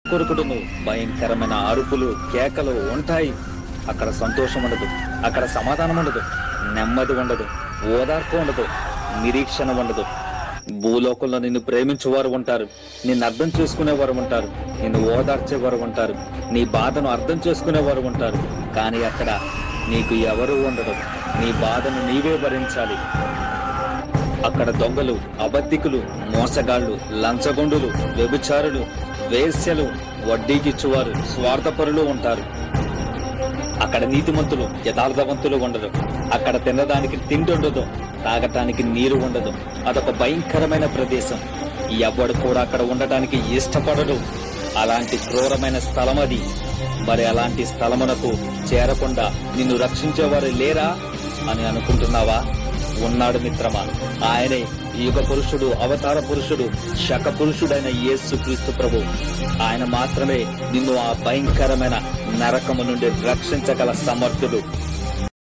కొరుకుడును భయంకరమైన అరుపులు కేకలు ఉంటాయి అక్కడ సంతోషం ఉండదు అక్కడ సమాధానం ఉండదు నెమ్మది ఉండదు ఓదార్పు ఉండదు నిరీక్షణ ఉండదు భూలోకంలో నిన్ను ప్రేమించేవారు ఉంటారు నిన్ను అర్థం చేసుకునేవారు ఉంటారు నిన్ను ఓదార్చేవారు ఉంటారు నీ బాధను అర్థం చేసుకునేవారు ఉంటారు కానీ అక్కడ నీకు ఎవరూ ఉండరు నీ బాధను నీవే భరించాలి అక్కడ దొంగలు అబద్ధికులు మోసగాళ్లు లంచగొండులు వ్యభిచారులు వేశ్యలు వడ్డీకిచ్చువారు స్వార్థపరులు ఉంటారు అక్కడ నీతిమంతులు యథార్థవంతులు ఉండరు అక్కడ తినడానికి తిండి ఉండదు తాగటానికి నీరు ఉండదు అదొక భయంకరమైన ప్రదేశం ఎవడు కూడా అక్కడ ఉండటానికి ఇష్టపడడు అలాంటి క్రూరమైన స్థలం అది మరి అలాంటి స్థలమునకు చేరకుండా నిన్ను రక్షించేవారు లేరా అని అనుకుంటున్నావా ఉన్నాడు మిత్రమా ఆయనే యుగ పురుషుడు అవతార పురుషుడు శక పురుషుడైన యేసు క్రీస్తు ప్రభు ఆయన మాత్రమే నిన్ను ఆ భయంకరమైన నరకము నుండి రక్షించగల సమర్థుడు